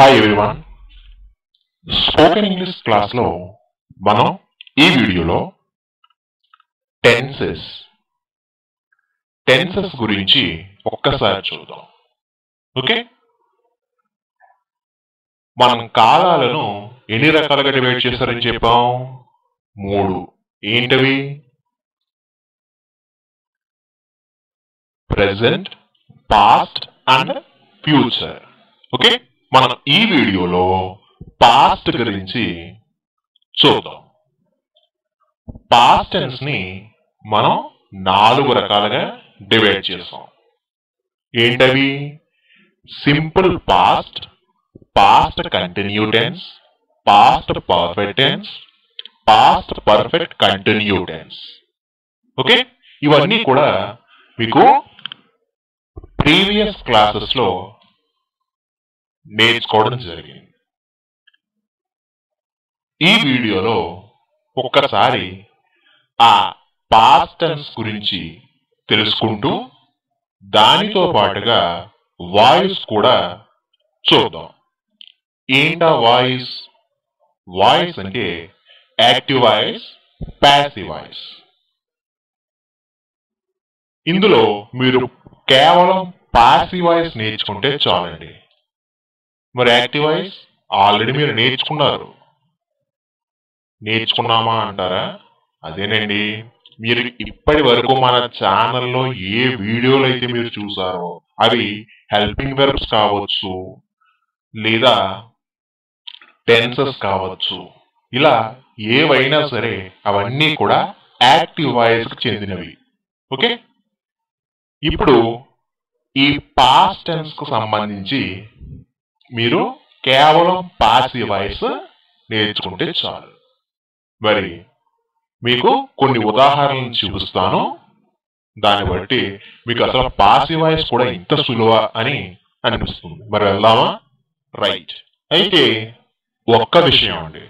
Hi everyone spoken English క్లాస్లో మనం ఈ వీడియోలో టెన్సెస్ టెన్సెస్ గురించి ఒక్కసారి చూద్దాం ఓకే మనం కాలాలను ఎన్ని రకాలుగా డివైడ్ చేశారని చెప్పాం మూడు ఏంటవి present past and future okay మనం ఈ వీడియోలో పాస్ట్ గురించి చూద్దాం పాస్ట్ టెన్స్ ని మనం నాలుగు రకాలుగా డివైడ్ చేసాం ఏంటవి simple past past continue tense past perfect tense past perfect continue tense okay ఇవన్నీ కూడా మీకు ప్రీవియస్ క్లాసెస్ లో నేర్చుకోవడం జరిగింది ఈ వీడియోలో ఒక్కసారి ఆ పాస్ట్ టెన్స్ గురించి తెలుసుకుంటూ దానితో పాటుగా వాయిస్ కూడా చూద్దాం ఏంటా వాయిస్ వాయిస్ అంటే యాక్టివ్ వాయిస్ ప్యాసివ్ వాయిస్ ఇందులో మీరు కేవలం పాసివ్ వాయిస్ నేర్చుకుంటే చాలండి మరి యాక్టివ్ వాయిస్ ఆల్రెడీ మీరు నేర్చుకున్నారు నేర్చుకున్నామా అంటారా అదేనండి మీరు ఇప్పటి వరకు మన ఛానల్లో ఏ వీడియోలు అయితే మీరు చూసారో అవి హెల్పింగ్ వెర్బ్స్ కావచ్చు లేదా టెన్సెస్ కావచ్చు ఇలా ఏవైనా సరే అవన్నీ కూడా యాక్టివ్ వాయిస్ కి చెందినవి ఓకే ఇప్పుడు ఈ పాస్ట్ టెన్స్ కు సంబంధించి మీరు కేవలం పాసివ్ వాయిస్ నేర్చుకుంటే చాలు మరి మీకు కొన్ని ఉదాహరణలు చూపిస్తాను దాన్ని బట్టి మీకు అసలు పాసివ్ వాయిస్ కూడా ఇంత సులువ అని అనిపిస్తుంది మరి వెళ్దామా రైట్ అయితే ఒక్క విషయం అండి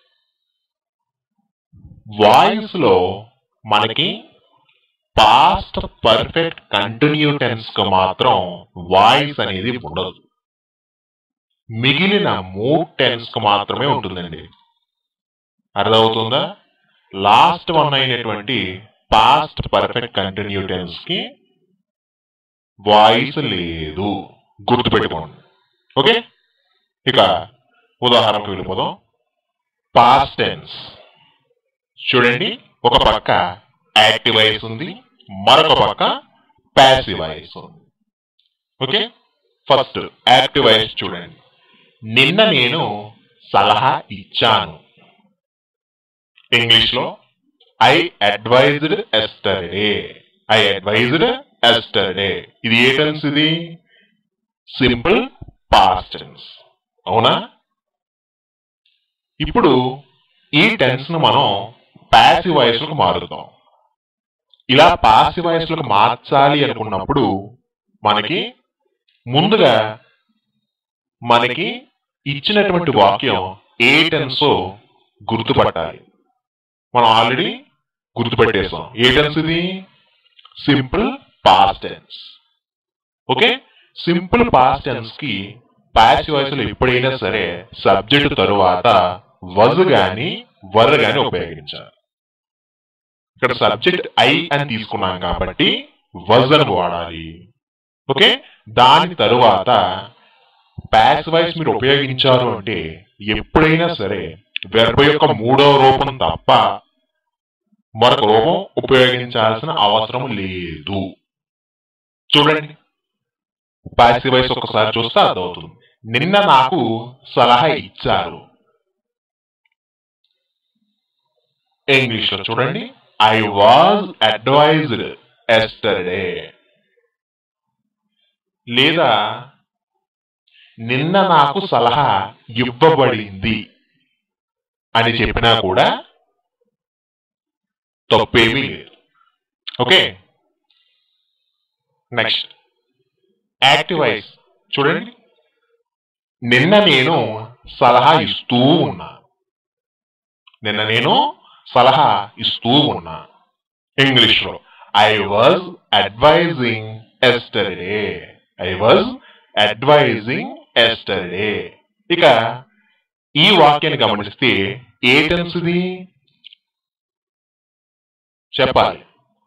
వాయిస్ లో మనకి పాస్ట్ పర్ఫెక్ట్ కంటిన్యూ టెన్స్ కు మాత్రం వాయిస్ అనేది ఉండదు మిగిలిన మూడ్ టెన్స్ కు మాత్రమే ఉంటుందండి అర్థమవుతుందా లాస్ట్ వన్ అయినటువంటి పాస్ట్ పర్ఫెక్ట్ కంటిన్యూ టెన్స్ కి వాయిస్ లేదు గుర్తుపెట్టుకోండి ఓకే ఇక ఉదాహరణకు వెళ్ళిపోదాం పాస్ట్ టెన్స్ చూడండి ఒక పక్క యాక్టివ్ వాయిస్ ఉంది మరొక పక్క ప్యాసివ్ వాయిస్ ఉంది ఓకే ఫస్ట్ యాక్టివ్ వాయిస్ చూడండి నిన్న నేను సలహా ఇచ్చాను ఇంగ్లీష్ లో I advised yesterday I advised yesterday ఇది ఏ టెన్స్ ఇది సింపుల్ పాస్ట్ టెన్స్ అవునా ఇప్పుడు ఈ టెన్స్ ను మనం పాసివ్ వాయిస్ లకు మారుతాం ఇలా పాసివ్ వాయిస్ లకు మార్చాలి అనుకున్నప్పుడు మనకి ముందుగా మనకి ఇచ్చినటువంటి వాక్యం ఏ టెన్సో గుర్తుపట్టాలి మనం ఆల్రెడీ గుర్తుపెట్టేసాం ఏ టెన్స్ ఇది simple past tense okay simple past tense కి పాసివ్ వాయిస్ లో ఎప్పుడైనా సరే సబ్జెక్ట్ తరువాత వజ్ గాని వర్ గాని ఉపయోగించాలి ఇక్కడ సబ్జెక్ట్ ఐ అని తీసుకున్నాం కాబట్టి వజ్ అని వాడాలి ఓకే దాని తరువాత ప్యాస్ వాయిస్ మీరు ఉపయోగించారు అంటే ఎప్పుడైనా సరే వెర్బ యొక్క మూడవ రూపం తప్ప మరొక రూపం ఉపయోగించాల్సిన అవసరం లేదు చూడండి ప్యాసివ్ వాయిస్ ఒకసారి చూస్తే అర్థమవుతుంది నిన్న నాకు సలహా ఇచ్చారు ఇంగ్లీష్ లో చూడండి ఐ వాజ్ అడ్వైజ్డ్ ఎస్టర్డే లేదా నిన్న నాకు సలహా ఇవ్వబడింది అని చెప్పినా కూడా తప్పేమీ లేదు ఓకే నెక్స్ట్ యాక్టివ్ వాయిస్ చూడండి నిన్న నేను సలహా ఇస్తూ ఉన్నా నిన్న నేను సలహా ఇస్తూ ఉన్నా ఇంగ్లీష్ లో I was advising yesterday I was advising yesterday ఇక ఈ వాక్యాన్ని గమనిస్తే ఏ టెన్స్ ఇది చెప్పాలి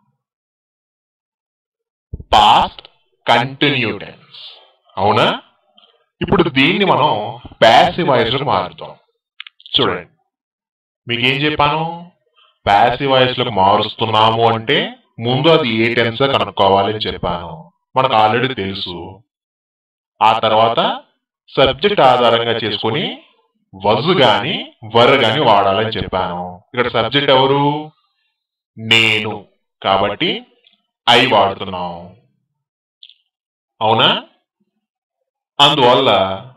పాస్ట్ కంటిన్యూ టెన్స్ అవునా ఇప్పుడు దీన్ని మనం ప్యాసివ్ వాయిస్ లో మారుతాం చూడండి మీకు ఏం చెప్పాను ప్యాసివ్ వాయిస్ లోకి మారుస్తున్నాము అంటే ముందు అది ఏ టెన్స్ కనుక్కోవాలి అని చెప్పాను మనకు ఆల్రెడీ తెలుసు ఆ తర్వాత సబ్జెక్ట్ ఆధారంగా చేసుకొని వజ్ గాని వర్ గాని వాడాలని చెప్పాను ఇక్కడ సబ్జెక్ట్ ఎవరు నేను కాబట్టి ఐ వాడుతున్నాం అవునా అందువల్ల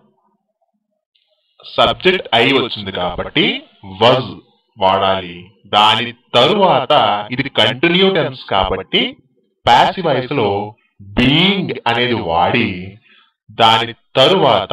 సబ్జెక్ట్ ఐ వచ్చింది కాబట్టి వజ్ వాడాలి దాని తరువాత ఇది కంటిన్యూ టెన్స్ కాబట్టి ప్యాసివ్ వాయిస్ లో బీయింగ్ అనేది వాడి దాని తరువాత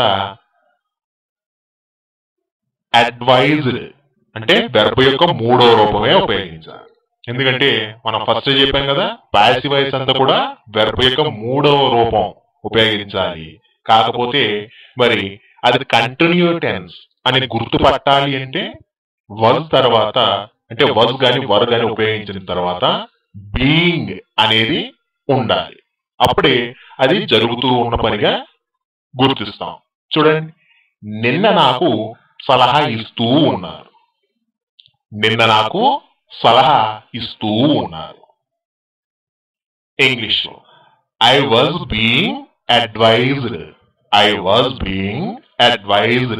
అడ్వైజ్డ్ అంటే వెర్బ్ యొక్క మూడో రూపమే ఉపయోగించాలి ఎందుకంటే మనం ఫస్ట్ చెప్పాం కదా ప్యాసివ్ వాయిస్ అంతా కూడా వెర్బ్ యొక్క మూడవ రూపం ఉపయోగించాలి కాకపోతే మరి అది కంటిన్యూ టెన్స్ అని గుర్తుపట్టాలి అంటే వజ్ తర్వాత అంటే వజ్ గాని వర్ గాని ఉపయోగించిన తర్వాత బీయింగ్ అనేది ఉండాలి అప్పుడే అది జరుగుతూ ఉన్న పనిగా గుర్తిస్తాం చూడండి నిన్న నాకు సలహా ఇస్తూ ఉన్నారు నిన్న నాకు సలహా ఇస్తూ ఉన్నారు ఇంగ్లీష్ లో I was being advised I was being advised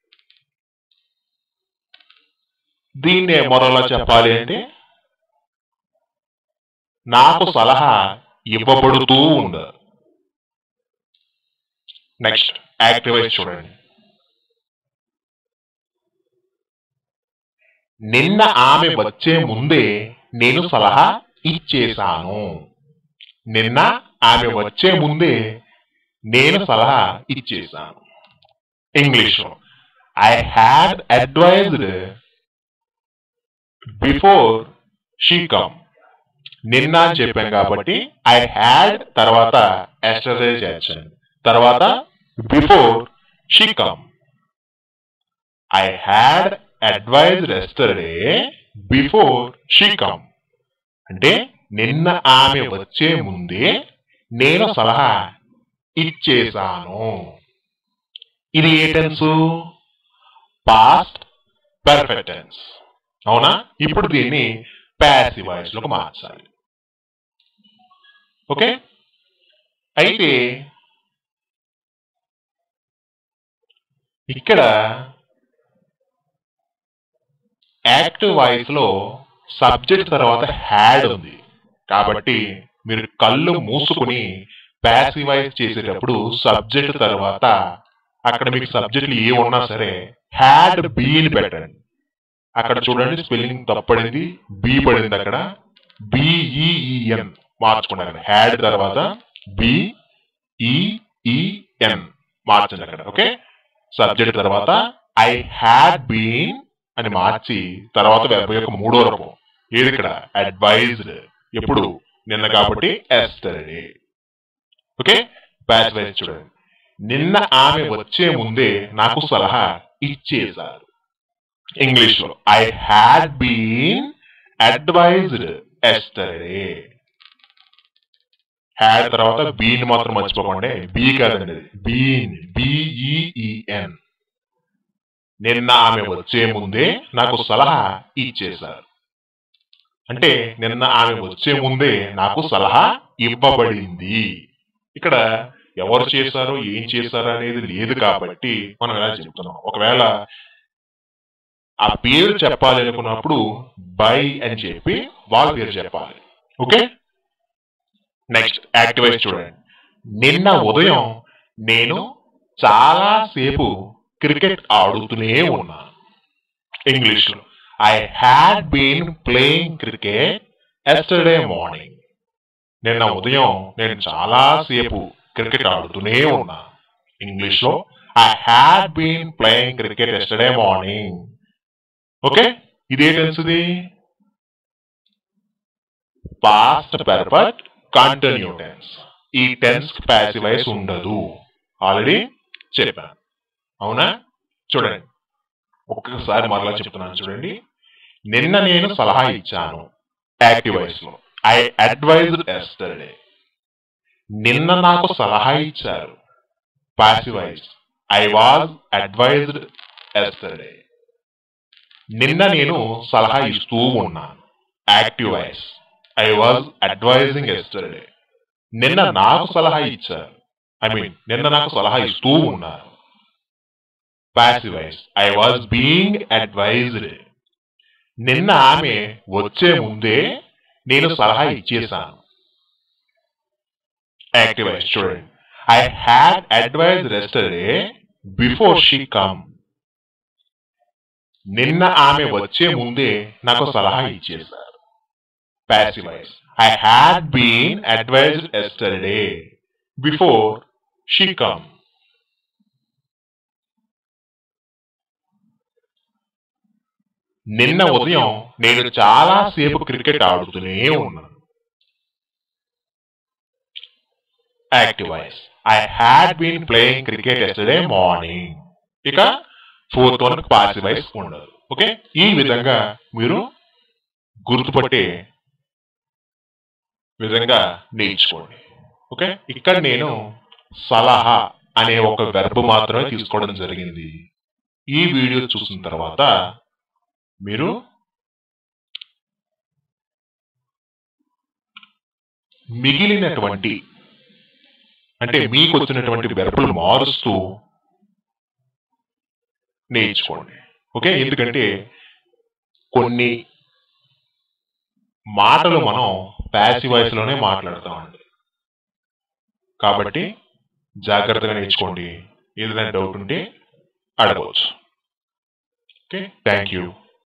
దీన్ని మరోలా చెప్పాలి అంటే నాకు సలహా ఇవ్వబడుతూ ఉండదు నెక్స్ట్ యాక్టివైజ్ చూడండి నిన్న ఆమె వచ్చే ముందే నేను సలహా ఇచ్చేశాను నిన్న ఆమె వచ్చే ముందే నేను సలహా ఇచ్చేశాను English I had advised before she come నిన్న అని చెప్పాను కాబట్టి ఐ హ్యాడ్ తర్వాత ఎస్టర్డే చేర్చండి తర్వాత before she come I had advised yesterday before she come అంటే నిన్న ఆమె వచ్చే ముందే నేను సలహా ఇచ్చేశాను ఇది ఏ టెన్సు పాస్ట్ పర్ఫెక్ట్ టెన్స్ అవునా ఇప్పుడు దీన్ని ప్యాసివ్ వాయిస్ లోకి మార్చాలి ఓకే అయితే ఇక్కడ యాక్టివ్ వాయిస్ లో సబ్జెక్ట్ తర్వాత హ్యాడ్ ఉంది కాబట్టి మీరు కళ్ళు మూసుకుని ప్యాసివ్ వాయిస్ చేసేటప్పుడు సబ్జెక్ట్ తర్వాత అక్కడ మీకు సబ్జెక్టులు ఏ ఉన్నా సరే హ్యాడ్ బీని పెట్టండి అక్కడ చూడండి స్పెల్లింగ్ తప్పడింది బి పడింది అక్కడ బిఈఈఎన్ మార్చుకోండి అక్కడ హ్యాడ్ తర్వాత బిఈఈఎన్ మార్చండి అక్కడ ఓకే సబ్జెక్ట్ తర్వాత ఐ హ్యాడ్ బీన్ అని మార్చి తర్వాత వెర్బ్ యొక్క మూడో రూపం ఏది ఇక్కడ అడ్వైజ్డ్ ఎప్పుడు నిన్న కాబట్టి ఎస్టర్డే ఓకే బ్యాచ్ వైజ్ చూడండి నిన్న ఆమె వచ్చే ముందే నాకు సలహా ఇచ్చేశారు ఇంగ్లీష్ లో I had been advised yesterday had తర్వాత బీన్ మాత్రం మర్చిపోకండి బీ కాదండి బీన్ బిఈఈఎన్ నిన్న ఆమె వచ్చే ముందే నాకు సలహా ఇచ్చేశారు అంటే నిన్న ఆమె వచ్చే ముందే నాకు సలహా ఇవ్వబడింది ఇక్కడ ఎవరు చేశారో ఏం చేశారో అనేది లేదు కాబట్టి మనం ఎలా చెప్తున్నాం ఒకవేళ ఆ పేరు చెప్పాలి అనుకున్నప్పుడు బై అని చెప్పి వాళ్ళ పేరు చెప్పాలి ఓకే నెక్స్ట్ యాక్టివైజ్ చూడండి నిన్న ఉదయం నేను చాలా సేపు క్రికెట్ ఆడుతూనే ఉన్నాను ఇంగ్లీష్ లో I had been playing cricket yesterday morning నిన్న ఉదయం నేను చాలా సేపు క్రికెట్ ఆడుతూనే ఉన్నా ఇంగ్లీష్ లో I had been playing cricket yesterday morning okay ఇదే టెన్స్ ఇది పాస్ట్ పర్ఫెక్ట్ కంటిన్యూ టెన్స్ ఈ టెన్స్ ప్యాసివైజ్ ఉండదు ఆల్రెడీ చెప్పాను అవునా చూడండి ఒక్కసారి మరలా చెప్తున్నాను చూడండి నిన్న నేను సలహా ఇచ్చాను యాక్టివ్ వాయిస్ లో ఐ అడ్వైజ్డ్ ఎస్టర్డే నిన్న నాకు సలహా ఇచ్చారు passive voice I was advised yesterday నిన్న నేను సలహా ఇస్తూ ఉన్నాను active voice I was advising yesterday నిన్న నాకు సలహా ఇచ్చారు ఐ మీన్ నిన్న నాకు సలహా ఇస్తూ ఉన్నారు passive voice I was being advised నిన్న ఆమె వచ్చే ముందే నేను సలహా ఇచ్చేశాను యాక్టివ్ వాయిస్ చూడండి I had advise yesterday before she come నిన్న ఆమె వచ్చే ముందే నాకు సలహా ఇచ్చేశారు passive voice. I had been advised yesterday before she come. నిన్న ఉదయం నేను చాలా సేపు క్రికెట్ ఆడుతూనే ఉన్నాను active voice I had been playing cricket yesterday morning ఇక ఫోర్త్ వన్ పాసివ్ వాయిస్ ఉండదు ఓకే ఈ విధంగా మీరు గుర్తుపట్టే విధంగా నేర్చుకోండి ఓకే ఇక్కడ నేను సలహా అనే ఒక వెర్బ్ మాత్రమే తీసుకోవడం జరిగింది ఈ వీడియో చూసిన తర్వాత మీరు మిగిలినటువంటి అంటే మీకు వచ్చినటువంటి వెర్బులు మారుస్తూ నేర్చుకోండి ఓకే ఎందుకంటే కొన్ని మాటలు మనం ప్యాసివ్ వాయిస్ లోనే మాట్లాడతామండి కాబట్టి జాగ్రత్తగా నేర్చుకోండి ఏదైనా డౌట్ ఉంటే అడగవచ్చు ఓకే థ్యాంక్ యూ